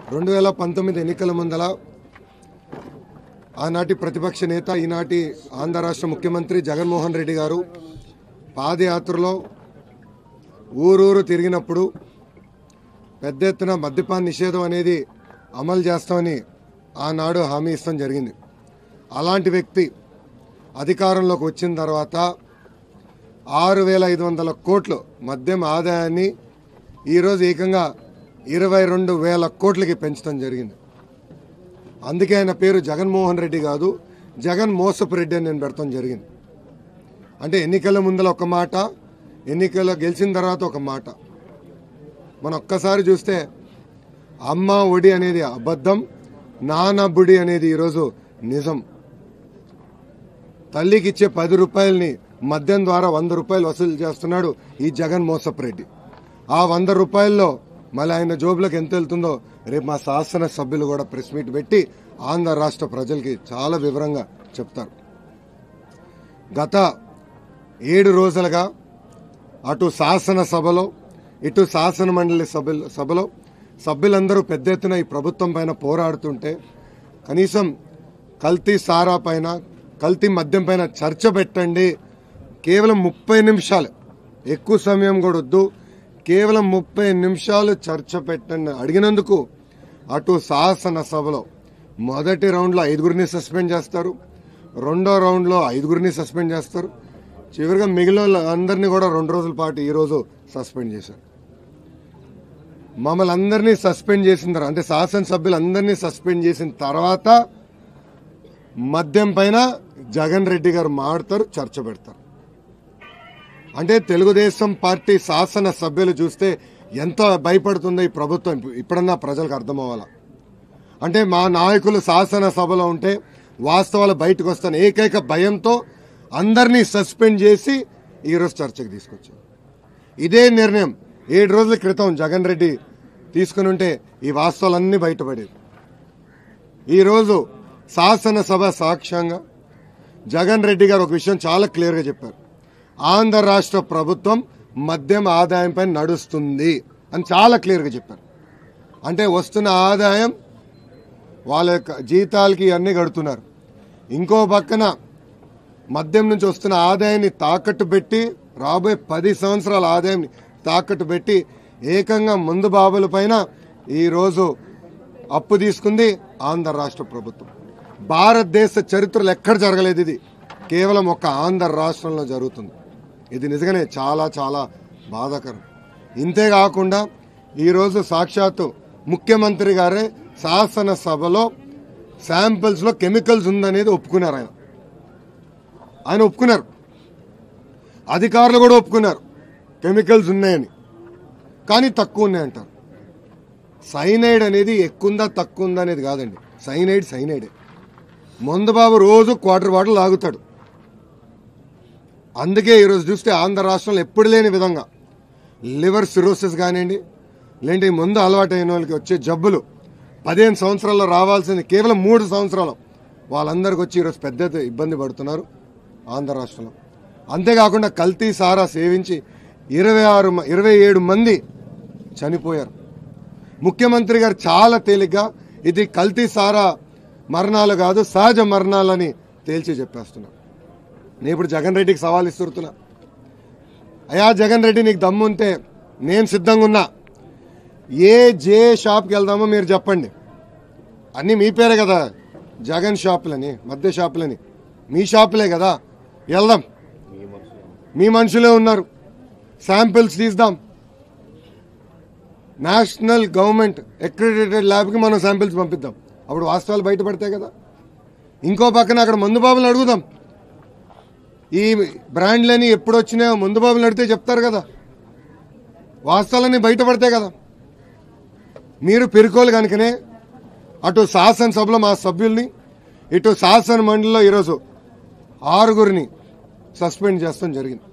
రెండు వేల పంతొమ్మిది ఎన్నికల ముందల ఆనాటి ప్రతిపక్ష నేత ఈనాటి ఆంధ్ర రాష్ట్ర ముఖ్యమంత్రి జగన్మోహన్ రెడ్డి గారు పాదయాత్రలో ఊరూరు తిరిగినప్పుడు పెద్ద ఎత్తున మద్యపాన నిషేధం అనేది అమలు చేస్తామని ఆనాడు హామీ ఇస్తాం జరిగింది అలాంటి వ్యక్తి అధికారంలోకి వచ్చిన తర్వాత ఆరు వేల ఐదు వందల కోట్లు మద్యం ఆదాయాన్ని ఈరోజు ఏకంగా ఇరవై రెండు వేల కోట్లకి పెంచడం జరిగింది అందుకే ఆయన పేరు జగన్మోహన్ రెడ్డి కాదు జగన్ మోసపు రెడ్డి అని నేను పెడతాం జరిగింది అంటే ఎన్నికల ముందల ఒక మాట ఎన్నికల్లో గెలిచిన తర్వాత ఒక మాట మనం ఒక్కసారి చూస్తే అమ్మ ఒడి అనేది అబద్ధం నాన్న బుడి అనేది ఈరోజు నిజం తల్లికి ఇచ్చే పది రూపాయలని మద్యం ద్వారా వంద రూపాయలు వసూలు చేస్తున్నాడు ఈ జగన్ మోసపు రెడ్డి ఆ వంద రూపాయల్లో మళ్ళీ ఆయన జోబులకు ఎంత వెళ్తుందో రేపు మా శాసన సభ్యులు కూడా ప్రెస్ మీట్ పెట్టి ఆంధ్ర రాష్ట్ర ప్రజలకి చాలా వివరంగా చెప్తారు గత ఏడు రోజులుగా అటు శాసనసభలో ఇటు శాసన మండలి సభ్యుల సభలో సభ్యులందరూ పెద్ద ఎత్తున ఈ ప్రభుత్వం పైన పోరాడుతుంటే కనీసం కల్తీ సారా పైన కల్తీ మద్యం పైన చర్చ పెట్టండి కేవలం ముప్పై నిమిషాలు ఎక్కువ సమయం కూడా వద్దు కేవలం ముప్పై నిమిషాలు చర్చ పెట్టండి అడిగినందుకు అటు శాసనసభలో మొదటి రౌండ్లో ఐదుగురిని సస్పెండ్ చేస్తారు రెండో రౌండ్లో ఐదుగురిని సస్పెండ్ చేస్తారు చివరిగా మిగిలిన అందరినీ కూడా రెండు రోజుల పాటు ఈరోజు సస్పెండ్ చేశారు మమ్మల్ని అందరినీ సస్పెండ్ చేసిన తర్వాత అంటే శాసనసభ్యులందరినీ సస్పెండ్ చేసిన తర్వాత మద్యం పైన జగన్ రెడ్డి గారు మాడతారు చర్చ పెడతారు అంటే తెలుగుదేశం పార్టీ శాసన సభ్యులు చూస్తే ఎంత భయపడుతుందో ఈ ప్రభుత్వం ఇప్పుడన్నా ప్రజలకు అర్థం అవ్వాలా అంటే మా నాయకులు శాసన సభలో ఉంటే వాస్తవాలు బయటకు వస్తాను ఏకైక భయంతో అందరినీ సస్పెండ్ చేసి ఈరోజు చర్చకు తీసుకొచ్చారు ఇదే నిర్ణయం ఏడు రోజుల క్రితం జగన్ రెడ్డి తీసుకుని ఉంటే ఈ వాస్తవాలన్నీ బయటపడేవి ఈరోజు శాసనసభ సాక్ష్యంగా జగన్ రెడ్డి గారు ఒక విషయం చాలా క్లియర్గా చెప్పారు ఆంధ్ర రాష్ట్ర ప్రభుత్వం మద్యం ఆదాయంపై నడుస్తుంది అని చాలా క్లియర్గా చెప్పారు అంటే వస్తున్న ఆదాయం వాళ్ళ యొక్క జీతాలకి ఇవన్నీ కడుతున్నారు ఇంకో పక్కన మద్యం నుంచి వస్తున్న ఆదాయాన్ని తాకట్టు పెట్టి రాబోయే పది సంవత్సరాల ఆదాయాన్ని తాకట్టు పెట్టి ఏకంగా ముందు బాబుల పైన ఈరోజు అప్పు తీసుకుంది ఆంధ్ర రాష్ట్ర ప్రభుత్వం భారతదేశ చరిత్రలో ఎక్కడ జరగలేదు ఇది కేవలం ఒక ఆంధ్ర రాష్ట్రంలో జరుగుతుంది ఇది నిజంగానే చాలా చాలా బాధాకరం ఇంతేకాకుండా ఈరోజు సాక్షాత్తు ముఖ్యమంత్రి గారే శాసనసభలో శాంపిల్స్లో కెమికల్స్ ఉందనేది ఒప్పుకున్నారు ఆయన ఆయన ఒప్పుకున్నారు అధికారులు కూడా ఒప్పుకున్నారు కెమికల్స్ ఉన్నాయని కానీ తక్కువ ఉన్నాయంటారు సైనైడ్ అనేది ఎక్కువందా తక్కువ ఉందా అనేది కాదండి సైనైడ్ సైనైడే మందుబాబు రోజు క్వార్టర్ బాటిల్ లాగుతాడు అందుకే ఈరోజు చూస్తే ఆంధ్ర రాష్ట్రంలో ఎప్పుడు లేని విధంగా లివర్ సిరోసిస్ కానివ్వండి లేదంటే ముందు అలవాటైన వాళ్ళకి వచ్చే జబ్బులు పదిహేను సంవత్సరాల్లో రావాల్సింది కేవలం మూడు సంవత్సరాలు వాళ్ళందరికీ వచ్చి ఈరోజు పెద్ద ఎత్తున ఇబ్బంది పడుతున్నారు ఆంధ్ర రాష్ట్రంలో అంతేకాకుండా కల్తీ సారా సేవించి ఇరవై ఆరు మ- ఇరవై ఏడు మంది చనిపోయారు ముఖ్యమంత్రి గారు చాలా తేలిగ్గా ఇది కల్తీ సారా మరణాలు కాదు సహజ మరణాలని తేల్చి చెప్పేస్తున్నారు నేను ఇప్పుడు జగన్ రెడ్డికి సవాల్ ఇస్తున్నా అయా జగన్ రెడ్డి నీకు దమ్ముంటే నేను సిద్ధంగా ఉన్నా ఏ జే షాప్కి వెళ్దామో మీరు చెప్పండి అన్నీ మీ పేరే కదా జగన్ షాపులని మధ్య షాపులని మీ షాపులే కదా వెళ్దాం మీ మనుషులే ఉన్నారు శాంపిల్స్ తీద్దాం నేషనల్ గవర్నమెంట్ అక్రిడేటెడ్ ల్యాబ్కి మనం శాంపిల్స్ పంపిద్దాం అప్పుడు వాస్తవాలు బయటపడతాయి కదా ఇంకో పక్కన అక్కడ మందు బాబులు అడుగుదాం ఈ బ్రాండ్లని ఎప్పుడు వచ్చినా మందు బాబులు అడిగితే చెప్తారు కదా వాస్తవాలన్నీ బయటపడతాయి కదా మీరు పెరుకోలు కనుకనే అటు శాసనసభలో మా సభ్యుల్ని ఇటు శాసన మండలిలో ఈరోజు ఆరుగురిని సస్పెండ్ చేస్తాం జరిగింది